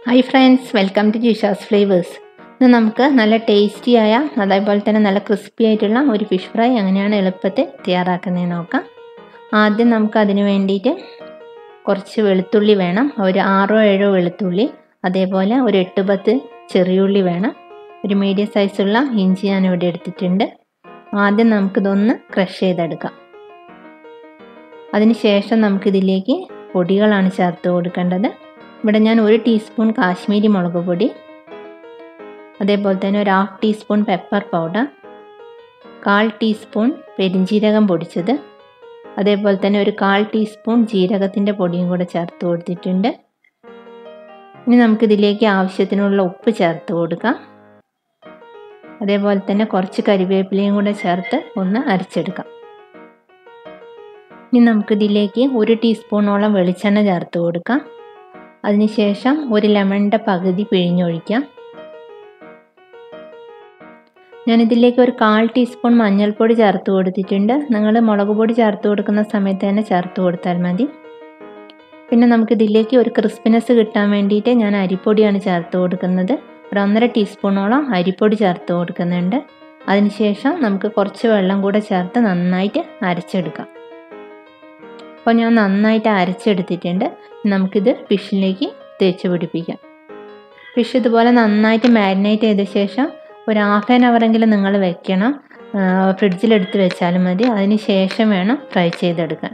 hi friends welcome to Jisha's flavours ഇന്ന് നമുക്ക് നല്ല ടേസ്റ്റിയായ അതേപോലെ തന്നെ നല്ല ക്രിസ്പി ആയിട്ടുള്ള ഒരു ഫിഷ് ഫ്രൈ എങ്ങനെയാണ് എളുപ്പത്തിൽ തയ്യാറാക്കുന്നതെന്ന് നോക്കാം ആദ്യം നമുക്ക് അതിന് വേണ്ടിയിട്ട് കുറച്ച് വെളുത്തുള്ളി വേണം ഒരു ആറോ ഏഴോ വെളുത്തുള്ളി അതേപോലെ ഒരു എട്ട് പത്ത് ചെറിയുള്ളി വേണം ഒരു മീഡിയം സൈസുള്ള ഇഞ്ചി ഞാൻ ഇവിടെ എടുത്തിട്ടുണ്ട് ആദ്യം നമുക്കിതൊന്ന് ക്രഷ് ചെയ്തെടുക്കാം അതിനുശേഷം നമുക്കിതിലേക്ക് പൊടികളാണ് ചേർത്ത് കൊടുക്കേണ്ടത് ഇവിടെ ഞാൻ ഒരു ടീസ്പൂൺ കാശ്മീരി മുളക് പൊടി അതേപോലെ തന്നെ ഒരു ഹാഫ് ടീസ്പൂൺ പെപ്പർ പൗഡർ കാൽ ടീസ്പൂൺ പെരിഞ്ജീരകം പൊടിച്ചത് അതേപോലെ തന്നെ ഒരു കാൽ ടീസ്പൂൺ ജീരകത്തിൻ്റെ പൊടിയും കൂടെ ചേർത്ത് കൊടുത്തിട്ടുണ്ട് ഇനി നമുക്കിതിലേക്ക് ആവശ്യത്തിനുള്ള ഉപ്പ് ചേർത്ത് കൊടുക്കാം അതേപോലെ തന്നെ കുറച്ച് കരിവേപ്പിലയും കൂടെ ചേർത്ത് ഒന്ന് അരച്ചെടുക്കാം ഇനി നമുക്കിതിലേക്ക് ഒരു ടീസ്പൂണോളം വെളിച്ചെണ്ണ ചേർത്ത് കൊടുക്കാം അതിനുശേഷം ഒരു ലെമണിൻ്റെ പകുതി പിഴിഞ്ഞൊഴിക്കാം ഞാനിതിലേക്ക് ഒരു കാൽ ടീസ്പൂൺ മഞ്ഞൾപ്പൊടി ചേർത്ത് കൊടുത്തിട്ടുണ്ട് നിങ്ങൾ മുളക് പൊടി ചേർത്ത് കൊടുക്കുന്ന സമയത്ത് തന്നെ ചേർത്ത് കൊടുത്താൽ മതി പിന്നെ നമുക്കിതിലേക്ക് ഒരു ക്രിസ്പിനെസ് കിട്ടാൻ വേണ്ടിയിട്ട് ഞാൻ അരിപ്പൊടിയാണ് ചേർത്ത് കൊടുക്കുന്നത് ഒരു ഒന്നര ടീസ്പൂണോളം അരിപ്പൊടി ചേർത്ത് കൊടുക്കുന്നുണ്ട് അതിനുശേഷം നമുക്ക് കുറച്ച് വെള്ളം കൂടെ ചേർത്ത് നന്നായിട്ട് അരച്ചെടുക്കാം അപ്പോൾ ഞാൻ നന്നായിട്ട് അരച്ചെടുത്തിട്ടുണ്ട് നമുക്കിത് ഫിഷിലേക്ക് തേച്ച് പിടിപ്പിക്കാം ഫിഷ് ഇതുപോലെ നന്നായിട്ട് മാരിനേറ്റ് ചെയ്ത ശേഷം ഒരു ഹാഫ് ആൻ അവറെങ്കിലും നിങ്ങൾ വെക്കണം ഫ്രിഡ്ജിലെടുത്ത് വെച്ചാലും മതി അതിന് ശേഷം വേണം ഫ്രൈ ചെയ്തെടുക്കാൻ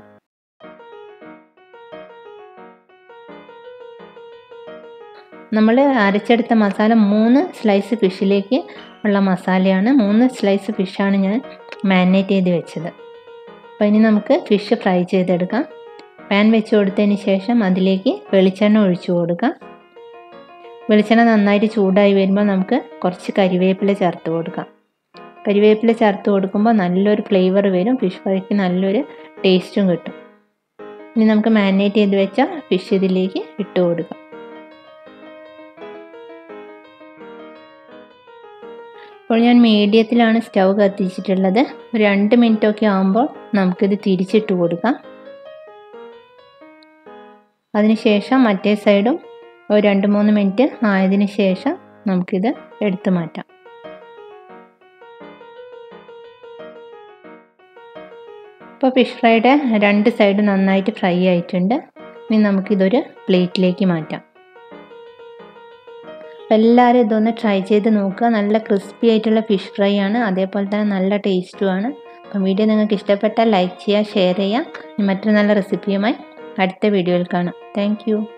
നമ്മൾ അരച്ചെടുത്ത മസാല മൂന്ന് സ്ലൈസ് ഫിഷിലേക്ക് ഉള്ള മസാലയാണ് മൂന്ന് സ്ലൈസ് ഫിഷാണ് ഞാൻ മാരിനേറ്റ് ചെയ്ത് വെച്ചത് അപ്പോൾ ഇനി നമുക്ക് ഫിഷ് ഫ്രൈ ചെയ്തെടുക്കാം പാൻ വെച്ച് കൊടുത്തതിന് ശേഷം അതിലേക്ക് വെളിച്ചെണ്ണ ഒഴിച്ചു കൊടുക്കാം വെളിച്ചെണ്ണ നന്നായിട്ട് ചൂടായി വരുമ്പോൾ നമുക്ക് കുറച്ച് കരിവേപ്പില ചേർത്ത് കൊടുക്കാം കരിവേപ്പില ചേർത്ത് കൊടുക്കുമ്പോൾ നല്ലൊരു ഫ്ലേവർ വരും ഫിഷ് ഫ്രൈക്ക് നല്ലൊരു ടേസ്റ്റും കിട്ടും ഇനി നമുക്ക് മാരിനേറ്റ് ചെയ്ത് വെച്ച ഫിഷ് ഇതിലേക്ക് ഇട്ട് കൊടുക്കാം ഇപ്പോൾ ഞാൻ മീഡിയത്തിലാണ് സ്റ്റൗ കത്തിച്ചിട്ടുള്ളത് ഒരു രണ്ട് മിനിറ്റ് ഒക്കെ ആകുമ്പോൾ നമുക്കിത് തിരിച്ചിട്ട് കൊടുക്കാം അതിനുശേഷം മറ്റേ സൈഡും ഒരു രണ്ട് മൂന്ന് മിനിറ്റ് ആയതിനു ശേഷം നമുക്കിത് എടുത്തു മാറ്റാം ഇപ്പോൾ ഫിഷ് ഫ്രൈയുടെ രണ്ട് സൈഡ് നന്നായിട്ട് ഫ്രൈ ആയിട്ടുണ്ട് ഇനി നമുക്കിതൊരു പ്ലേറ്റിലേക്ക് മാറ്റാം എല്ലാവരും ഇതൊന്ന് ട്രൈ ചെയ്ത് നോക്കുക നല്ല ക്രിസ്പി ആയിട്ടുള്ള ഫിഷ് ഫ്രൈ ആണ് അതേപോലെ തന്നെ നല്ല ടേസ്റ്റുമാണ് അപ്പം വീഡിയോ നിങ്ങൾക്ക് ഇഷ്ടപ്പെട്ടാൽ ലൈക്ക് ചെയ്യുക ഷെയർ ചെയ്യുക മറ്റൊരു നല്ല റെസിപ്പിയുമായി അടുത്ത വീഡിയോയിൽ കാണാം താങ്ക്